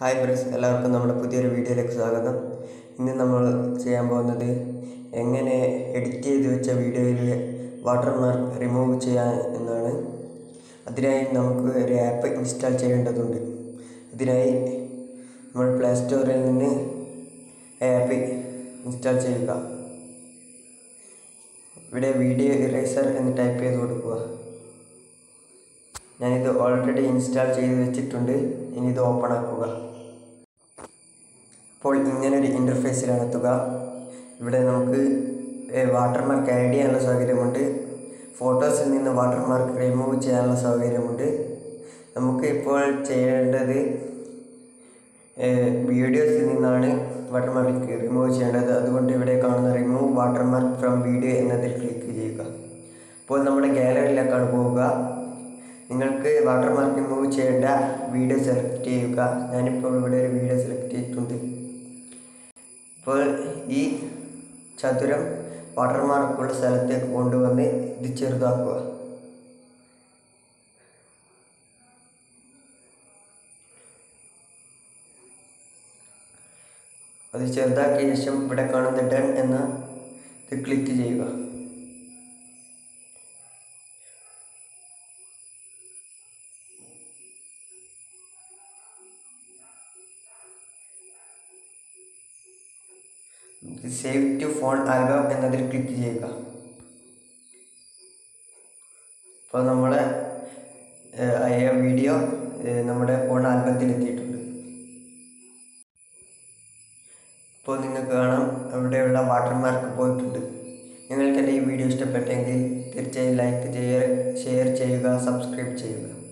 hi friends എല്ലാവർക്കും നമ്മുടെ പുതിയൊരു വീഡിയോയിലേക്ക് സ്വാഗതം ഇന്ന് നമ്മൾ ചെയ്യാൻ പോകുന്നത് എങ്ങനെ എഡിറ്റ് ചെയ്ത് വെച്ച വീഡിയോയിൽ വാട്ടർമാർക്ക് റിമൂവ് ചെയ്യാൻ എന്നാണ് അതിനായി നമുക്ക് ഒരു ആപ്പ് ഇൻസ്റ്റാൾ ചെയ്യേണ്ടതുണ്ട് അതിനായി നമ്മൾ പ്ലേ സ്റ്റോറിൽ നിന്ന് ആപ്പ് ഇൻസ്റ്റാൾ ചെയ്യുക ഇവിടെ വീഡിയോ ഇറേസർ എന്ന് ടൈപ്പ് ചെയ്ത് കൊടുക്കുക ഞാനിത് ഓൾറെഡി ഇൻസ്റ്റാൾ ചെയ്ത് വെച്ചിട്ടുണ്ട് ഇനി ഇത് ഓപ്പൺ ആക്കുക അപ്പോൾ ഇങ്ങനൊരു ഇൻ്റർഫേസിലാണ് എത്തുക ഇവിടെ നമുക്ക് വാട്ടർമാർക്ക് ആഡ് ചെയ്യാനുള്ള സൗകര്യമുണ്ട് ഫോട്ടോസിൽ നിന്ന് വാട്ടർമാർക്ക് റിമൂവ് ചെയ്യാനുള്ള സൗകര്യമുണ്ട് നമുക്ക് ഇപ്പോൾ ചെയ്യേണ്ടത് വീഡിയോസിൽ നിന്നാണ് വാട്ടർമാർക്ക് റിമൂവ് ചെയ്യേണ്ടത് അതുകൊണ്ട് ഇവിടെ കാണുന്ന റിമൂവ് വാട്ടർമാർക്ക് ഫ്രം വീഡിയോ എന്നതിൽ ക്ലിക്ക് ചെയ്യുക അപ്പോൾ നമ്മുടെ ഗാലറിയിലേക്കാണ് പോവുക നിങ്ങൾക്ക് വാട്ടർമാർക്ക് റിമൂവ് ചെയ്യേണ്ട വീഡിയോ സെലക്ട് ചെയ്യുക ഞാനിപ്പോൾ ഇവിടെ ഒരു വീഡിയോ സെലക്ട് ചെയ്തിട്ടുണ്ട് അപ്പോൾ ഈ ചതുരം വാട്ടർമാർക്കുള്ള സ്ഥലത്തേക്ക് കൊണ്ടുവന്ന് ഇത് ചെറുതാക്കുക അത് ചെറുതാക്കിയ ശേഷം ഇവിടെ കാണുന്ന ഡൺ എന്ന ഇത് ക്ലിക്ക് ചെയ്യുക സേവ് ടു ഫോൺ ആൽബം എന്നതിൽ ക്ലിക്ക് ചെയ്യുക അപ്പോൾ നമ്മളെ അയ വീഡിയോ നമ്മുടെ ഫോൺ ആൽബത്തിൽ എത്തിയിട്ടുണ്ട് ഇപ്പോൾ നിങ്ങൾക്ക് കാണാം അവിടെയുള്ള വാട്ടർമാർക്ക് പോയിട്ടുണ്ട് നിങ്ങൾക്ക് എൻ്റെ ഈ വീഡിയോ ഇഷ്ടപ്പെട്ടെങ്കിൽ തീർച്ചയായും ലൈക്ക് ചെയ്യുക ഷെയർ ചെയ്യുക സബ്സ്ക്രൈബ് ചെയ്യുക